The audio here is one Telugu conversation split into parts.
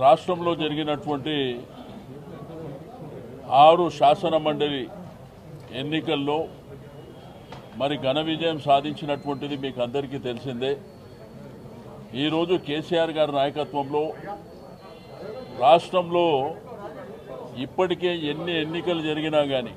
రాష్ట్రంలో జరిగినటువంటి ఆరు శాసన మండలి ఎన్నికల్లో మరి ఘన విజయం సాధించినటువంటిది మీకు అందరికీ తెలిసిందే ఈరోజు కేసీఆర్ గారి నాయకత్వంలో రాష్ట్రంలో ఇప్పటికే ఎన్ని ఎన్నికలు జరిగినా కానీ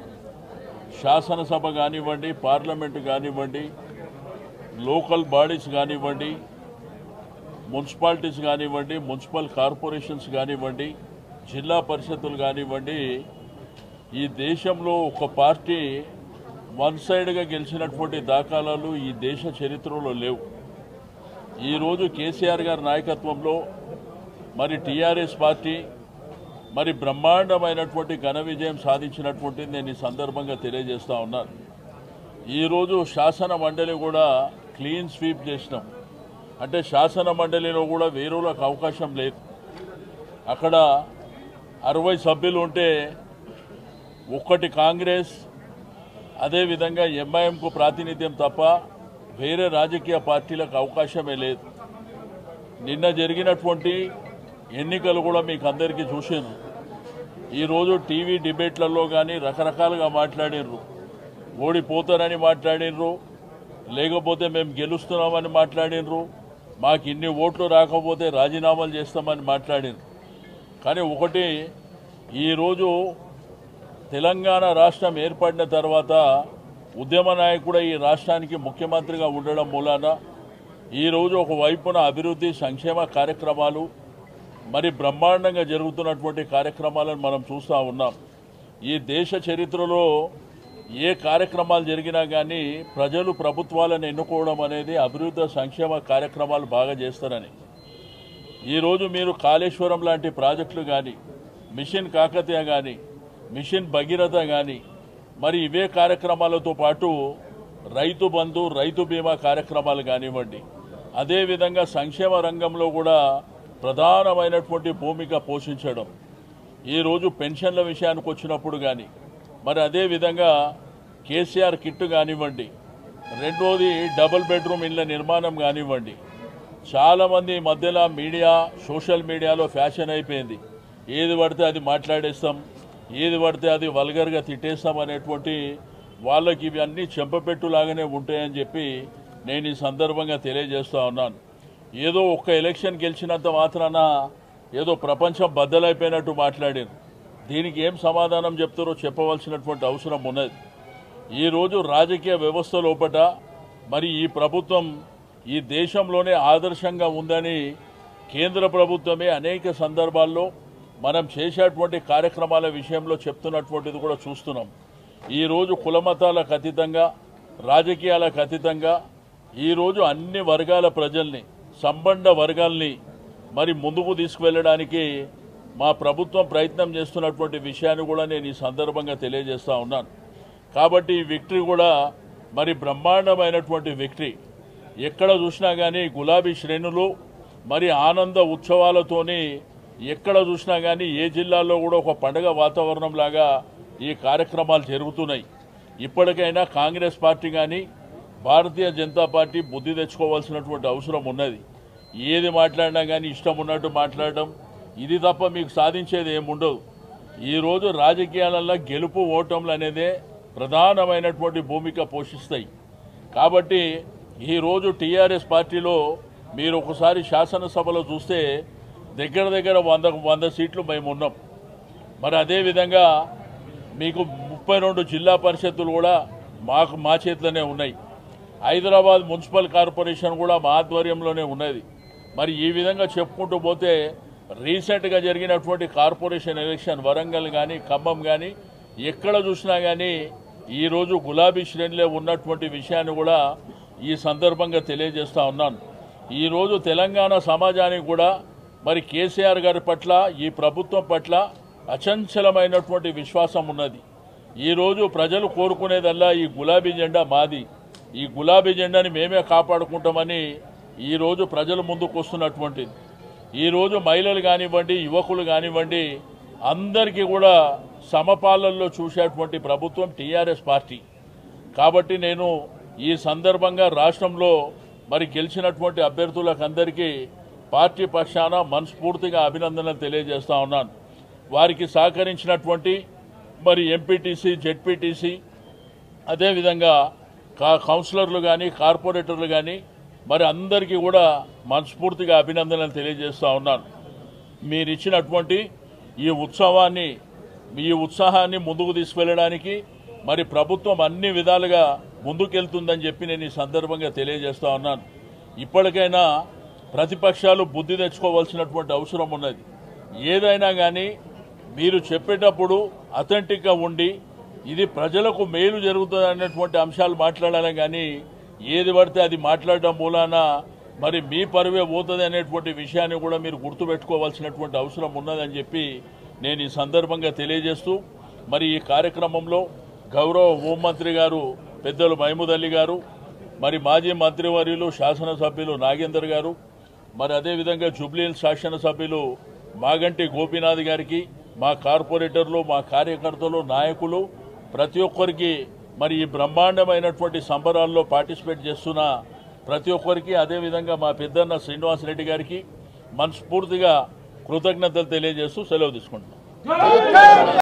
శాసనసభ కానివ్వండి పార్లమెంటు కానివ్వండి లోకల్ బాడీస్ కానివ్వండి మున్సిపాలిటీస్ కానివ్వండి మున్సిపల్ కార్పొరేషన్స్ కానివ్వండి జిల్లా పరిషత్తులు కానివ్వండి ఈ దేశంలో ఒక పార్టీ వన్ సైడ్గా గెలిచినటువంటి దాఖలాలు ఈ దేశ చరిత్రలో లేవు ఈరోజు కేసీఆర్ గారి నాయకత్వంలో మరి టీఆర్ఎస్ పార్టీ మరి బ్రహ్మాండమైనటువంటి ఘన విజయం సాధించినటువంటిది నేను ఈ సందర్భంగా తెలియజేస్తా ఉన్నాను ఈరోజు శాసన మండలి కూడా క్లీన్ స్వీప్ చేసినాం అంటే శాసన మండలిలో కూడా వేరులకు అవకాశం లేదు అక్కడ అరవై సభ్యులు ఉంటే ఒక్కటి కాంగ్రెస్ అదేవిధంగా ఎంఐఎంకు ప్రాతినిధ్యం తప్ప వేరే రాజకీయ పార్టీలకు అవకాశమే లేదు నిన్న జరిగినటువంటి ఎన్నికలు కూడా మీకు అందరికీ చూసాను ఈరోజు టీవీ డిబేట్లలో కానీ రకరకాలుగా మాట్లాడినరు ఓడిపోతారని మాట్లాడినరు లేకపోతే మేము గెలుస్తున్నామని మాట్లాడినరు మాకు ఇన్ని ఓట్లు రాకపోతే రాజీనామాలు చేస్తామని మాట్లాడినరు కానీ ఒకటి ఈరోజు తెలంగాణ రాష్ట్రం ఏర్పడిన తర్వాత ఉద్యమ నాయకుడు ఈ రాష్ట్రానికి ముఖ్యమంత్రిగా ఉండడం మూలాన ఈరోజు ఒక వైపున అభివృద్ధి సంక్షేమ కార్యక్రమాలు మరి బ్రహ్మాండంగా జరుగుతున్నటువంటి కార్యక్రమాలను మనం చూస్తూ ఉన్నాం ఈ దేశ చరిత్రలో ఏ కార్యక్రమాలు జరిగినా కానీ ప్రజలు ప్రభుత్వాలను ఎన్నుకోవడం అనేది అభివృద్ధి సంక్షేమ కార్యక్రమాలు బాగా చేస్తారని ఈరోజు మీరు కాళేశ్వరం లాంటి ప్రాజెక్టులు కానీ మిషన్ కాకతీయ కానీ మిషన్ భగీరథ కానీ మరి ఇవే కార్యక్రమాలతో పాటు రైతు బంధు రైతు బీమా కార్యక్రమాలు కానివ్వండి అదేవిధంగా సంక్షేమ రంగంలో కూడా ప్రధానమైనటువంటి భూమిక పోషించడం ఈరోజు పెన్షన్ల విషయానికి వచ్చినప్పుడు కానీ మరి అదేవిధంగా కేసీఆర్ కిట్ కానివ్వండి రెండోది డబుల్ బెడ్రూమ్ ఇళ్ళ నిర్మాణం కానివ్వండి చాలామంది ఈ మధ్యలో మీడియా సోషల్ మీడియాలో ఫ్యాషన్ అయిపోయింది ఏది పడితే అది మాట్లాడేస్తాం ఏది పడితే అది వల్గర్గా తిట్టేస్తాం అనేటువంటి వాళ్ళకి ఇవి అన్నీ చెంపపెట్టులాగానే ఉంటాయని చెప్పి నేను ఈ సందర్భంగా తెలియజేస్తా ఉన్నాను ఏదో ఒక్క ఎలక్షన్ గెలిచినంత మాత్రాన ఏదో ప్రపంచం బద్దలైపోయినట్టు మాట్లాడారు దీనికి ఏం సమాధానం చెప్తారో చెప్పవలసినటువంటి అవసరం ఉన్నది ఈరోజు రాజకీయ వ్యవస్థ లోపట మరి ఈ ప్రభుత్వం ఈ దేశంలోనే ఆదర్శంగా ఉందని కేంద్ర ప్రభుత్వమే అనేక సందర్భాల్లో మనం చేసేటువంటి కార్యక్రమాల విషయంలో చెప్తున్నటువంటిది కూడా చూస్తున్నాం ఈరోజు కులమతాలకు అతీతంగా రాజకీయాలకు అతీతంగా ఈరోజు అన్ని వర్గాల ప్రజల్ని సంబంధ వర్గాల్ని మరి ముందుకు తీసుకువెళ్ళడానికి మా ప్రభుత్వం ప్రయత్నం చేస్తున్నటువంటి విషయాన్ని కూడా నేను ఈ సందర్భంగా తెలియజేస్తా ఉన్నాను కాబట్టి ఈ విక్టరీ కూడా మరి బ్రహ్మాండమైనటువంటి విక్టరీ ఎక్కడ చూసినా కానీ గులాబీ శ్రేణులు మరి ఆనంద ఉత్సవాలతోని ఎక్కడ చూసినా కానీ ఏ జిల్లాలో కూడా ఒక పండగ వాతావరణం లాగా ఈ కార్యక్రమాలు జరుగుతున్నాయి ఇప్పటికైనా కాంగ్రెస్ పార్టీ కానీ భారతీయ జనతా పార్టీ బుద్ధి తెచ్చుకోవాల్సినటువంటి అవసరం ఉన్నది ఏది మాట్లాడినా కానీ ఇష్టం ఉన్నట్టు మాట్లాడడం ఇది తప్ప మీకు సాధించేది ఏముండదు ఈరోజు రాజకీయాలలో గెలుపు ఓటములు అనేదే ప్రధానమైనటువంటి భూమిక పోషిస్తాయి కాబట్టి ఈరోజు టీఆర్ఎస్ పార్టీలో మీరు ఒకసారి శాసనసభలో చూస్తే దగ్గర దగ్గర వంద వంద సీట్లు మేము ఉన్నాం మరి అదేవిధంగా మీకు ముప్పై రెండు జిల్లా పరిషత్తులు కూడా మాకు మా చేతిలోనే ఉన్నాయి హైదరాబాద్ మున్సిపల్ కార్పొరేషన్ కూడా మా ఆధ్వర్యంలోనే ఉన్నది మరి ఈ విధంగా చెప్పుకుంటూ పోతే రీసెంట్గా జరిగినటువంటి కార్పొరేషన్ ఎలక్షన్ వరంగల్ కానీ ఖమ్మం కానీ ఎక్కడ చూసినా కానీ ఈరోజు గులాబీ శ్రేణిలో ఉన్నటువంటి విషయాన్ని కూడా ఈ సందర్భంగా తెలియజేస్తా ఉన్నాను ఈరోజు తెలంగాణ సమాజానికి కూడా మరి కేసీఆర్ గారి పట్ల ఈ ప్రభుత్వం పట్ల అచంచలమైనటువంటి విశ్వాసం ఉన్నది ఈరోజు ప్రజలు కోరుకునేదల్లా ఈ గులాబీ జెండా మాది ఈ గులాబీ జెండాని మేమే కాపాడుకుంటామని ఈరోజు ప్రజల ముందుకు వస్తున్నటువంటిది ఈరోజు మహిళలు కానివ్వండి యువకులు కానివ్వండి అందరికీ కూడా సమపాలనలో చూసేటువంటి ప్రభుత్వం టీఆర్ఎస్ పార్టీ కాబట్టి నేను ఈ సందర్భంగా రాష్ట్రంలో మరి గెలిచినటువంటి అభ్యర్థులకు అందరికీ పార్టీ పక్షాన మనస్ఫూర్తిగా అభినందనలు తెలియజేస్తా ఉన్నాను వారికి సహకరించినటువంటి మరి ఎంపీటీసీ జెడ్పీటీసీ అదేవిధంగా కా కౌన్సిలర్లు కానీ కార్పొరేటర్లు కానీ మరి అందరికీ కూడా మనస్ఫూర్తిగా అభినందనలు తెలియజేస్తా ఉన్నాను మీరు ఇచ్చినటువంటి ఈ ఉత్సవాన్ని ఈ ఉత్సాహాన్ని ముందుకు తీసుకెళ్ళడానికి మరి ప్రభుత్వం అన్ని విధాలుగా ముందుకెళ్తుందని చెప్పి నేను ఈ సందర్భంగా తెలియజేస్తా ఉన్నాను ఇప్పటికైనా ప్రతిపక్షాలు బుద్ధి తెచ్చుకోవాల్సినటువంటి అవసరం ఉన్నది ఏదైనా కానీ మీరు చెప్పేటప్పుడు అథెంటిక్గా ఉండి ఇది ప్రజలకు మేలు జరుగుతుంది అనేటువంటి అంశాలు మాట్లాడాలి కానీ ఏది పడితే అది మాట్లాడడం మూలాన మరి మీ పరువే పోతుంది అనేటువంటి విషయాన్ని కూడా మీరు గుర్తుపెట్టుకోవాల్సినటువంటి అవసరం ఉన్నదని చెప్పి నేను ఈ సందర్భంగా తెలియజేస్తూ మరి ఈ కార్యక్రమంలో గౌరవ హోంమంత్రి గారు పెద్దలు మహమూద్ అలీ గారు మరి మాజీ మంత్రివర్యులు శాసనసభ్యులు నాగేందర్ గారు మరి అదేవిధంగా జూబ్లీహిల్స్ శాసనసభ్యులు మాగంటి గోపీనాథ్ గారికి మా కార్పొరేటర్లు మా కార్యకర్తలు నాయకులు ప్రతి ఒక్కరికి మరి ఈ బ్రహ్మాండమైనటువంటి సంబరాల్లో పార్టిసిపేట్ చేస్తున్న ప్రతి ఒక్కరికి అదేవిధంగా మా పెద్దన్న శ్రీనివాసరెడ్డి గారికి మనస్ఫూర్తిగా కృతజ్ఞతలు తెలియజేస్తూ సెలవు తీసుకుంటున్నాం